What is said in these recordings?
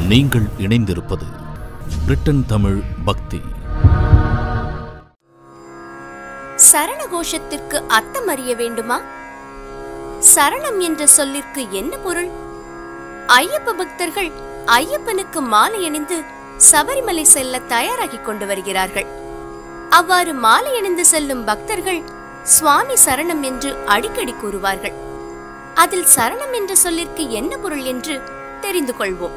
நீங்கள் இணைந்திருப்பது பிரிட்டன் தமிழ் பக்தி சரண கோஷத்திற்கு அர்த்தம் அறிய வேண்டுமா சரணம் என்ற சொல்லிற்கு என்ன பொருள் ஐயப்ப பக்தர்கள் ஐயப்பனுக்கு மாலை அணிந்து சபரிமலை செல்ல தயாராகிக் கொண்டு வருகிறார்கள் அவ்வாறு மாலை அணிந்து செல்லும் பக்தர்கள் சுவாமி சரணம் என்று அடிக்கடி கூறுவார்கள் அதில் சரணம் என்ற சொல்லிற்கு என்ன பொருள் என்று தெரிந்து கொள்வோம்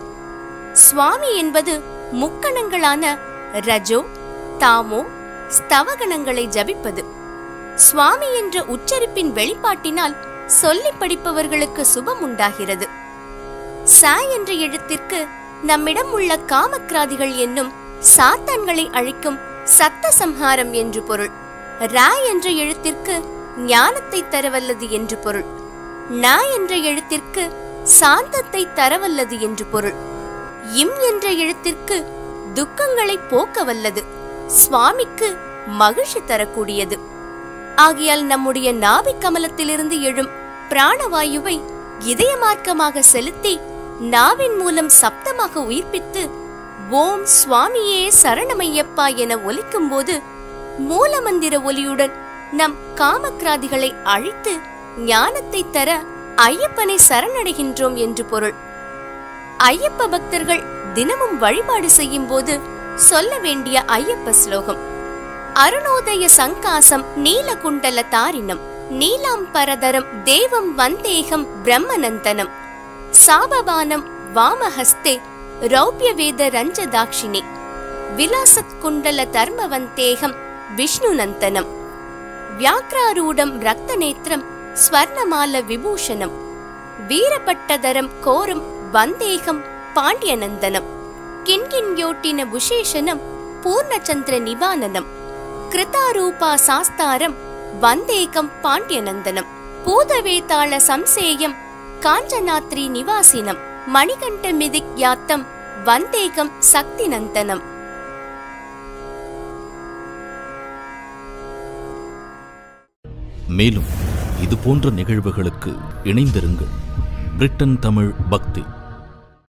சுவாமி என்பது முக்கணங்களான ரஜோ தாமோ ஸ்தவகணங்களை ஜபிப்பது சுவாமி என்ற உச்சரிப்பின் வெளிப்பாட்டினால் சொல்லி படிப்பவர்களுக்கு சுபம் உண்டாகிறது ச என்ற எழுத்திற்கு நம்மிடம் உள்ள காமக்ராதிகள் என்னும் சாத்தான்களை அழிக்கும் சத்த சம்ஹாரம் என்று பொருள் ரா என்ற எழுத்திற்கு ஞானத்தை தரவல்லது என்று பொருள் ந என்ற எழுத்திற்கு சாந்தத்தை தரவல்லது என்று பொருள் இம் என்ற எழுத்திற்கு துக்கங்களை போக்க வல்லது சுவாமிக்கு மகிழ்ச்சி தரக்கூடியது ஆகையால் நம்முடைய நாபிக் கமலத்திலிருந்து எழும் பிராணவாயுவை இதய மார்க்கமாக செலுத்தி நாவின் மூலம் சப்தமாக உயிர்ப்பித்து ஓம் சுவாமியே சரணமையப்பா என ஒலிக்கும் போது மூலமந்திர ஒலியுடன் நம் காமக்ராதிகளை அழித்து ஞானத்தை தர ஐயப்பனை சரணடைகின்றோம் என்று பொருள் ஐயப்ப பக்தர்கள் தினமும் வழிபாடு செய்யும் போது சொல்ல வேண்டிய ஐயப்ப ஸ்லோகம் அருணோதய சங்காசம் நீலகுண்டல தாரிணம் நீலாம்பரதரம் தேவம் வந்தேகம் பிரம்மநந்தனம் சாபபானம் வாமஹஸ்தே ரௌப்யவேத ரஞ்சதாக்ஷினி விலாசத் குண்டல தர்மவந்தேகம் விஷ்ணுநந்தனம் வியாக்ராரூடம் ரக்தநேத்திரம் ஸ்வர்ணமால விபூஷணம் வீரபட்டதரம் கோரம் வந்தேகம் பாண்டியநந்தனம் கிண்கிண்யோட்டின புஷேஷனம் பூர்ணச்சந்திர நிவானனம் கிருதாரூபா சாஸ்தாரம் வந்தேகம் பாண்டியநந்தனம் பூதவேதாள சம்சேயம் காஞ்சனாத்ரி நிவாசினம் மணிகண்ட மிதிக் யாத்தம் வந்தேகம் சக்திநந்தனம் மேலும் இது போன்ற நிகழ்வுகளுக்கு இணைந்திருங்கள் பிரிட்டன் தமிழ் பக்தி